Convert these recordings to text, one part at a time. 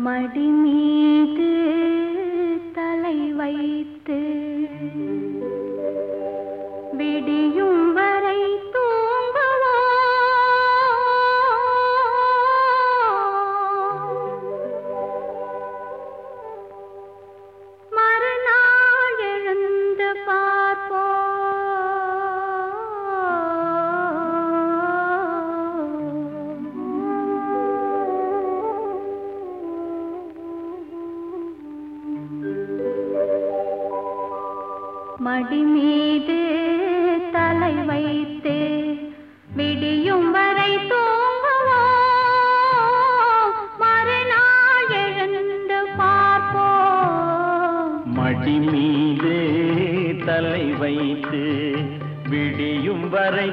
மடி மீது தலை வைத்து விடியும் வரை தூங்குவோம் மறுநாள் எழுந்து பார்ப்போம் மடி மீது தலை வைத்து விடியும் வரை தூங்குவோம் மறுநாள் எழுந்து பார்ப்போம் மடி மீது தலை வைத்து விடியும் வரை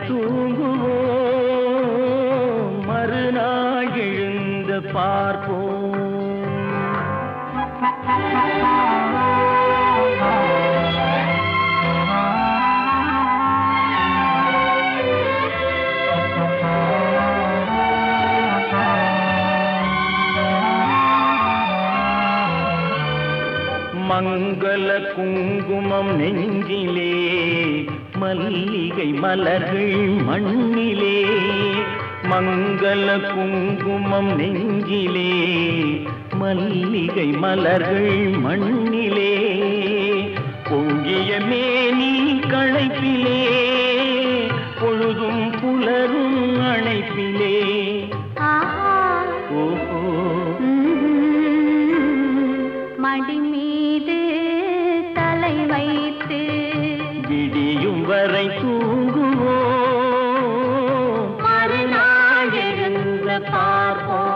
தூங்குவோம் மறுநாள் எழுந்து பார்ப்போம் மங்கள குங்குமம் நெஞ்சிலே மல்லிகை மலர்கள் மண்ணிலே மங்கள குங்குமம் நெஞ்சிலே மல்லிகை மலர்கள் மண்ணிலே பொங்கிய மேனி களைப்பிலே பொழுதும் புலரும் அணைப்பிலே ஆஹா ஓஹோ மடி மீது தலை வைத்து விடியும் வரை தூங்குவோம் மறுநாள் எழுந்து பார்ப்போம்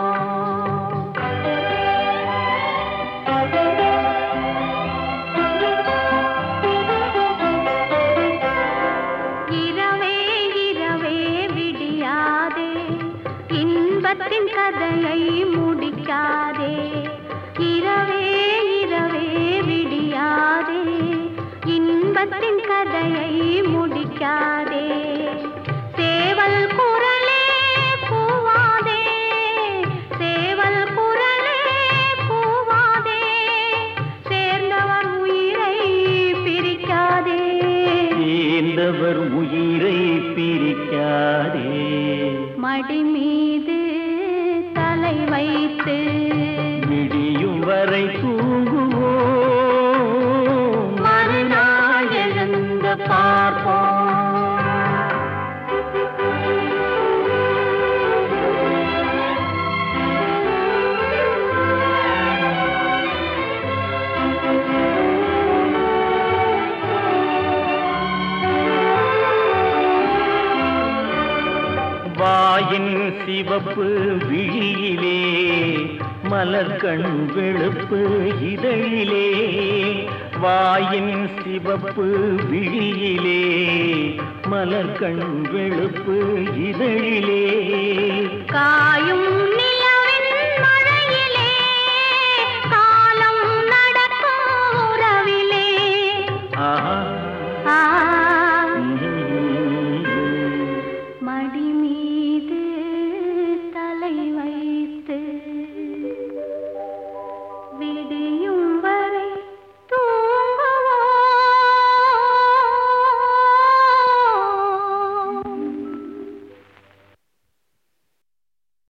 இரவே இரவே விடியாதே இன்பத்தின் கதையை முடிக்காதே இரவே இரவே விடியாதே இன்பத்தின் கதையை முடிக்காதே சேவல் குரலே கூவாதே சேவல் குரலே கூவாதே சேர்ந்தவர் உயிரை பிரிக்காதே சேர்ந்தவர் உயிரை பிரிக்காதே மடி மீது தலை வைத்து விடியும் வரை தூங்குவோம் மறுநாள் எழுந்து பார்ப்போம் வாயின் சிவப்பு விழியிலே மலர்கண் வெளுப்பு இதழிலே வாயின் சிவப்பு விழியிலே மலர்கண் வெளுப்பு இதழிலே காயும்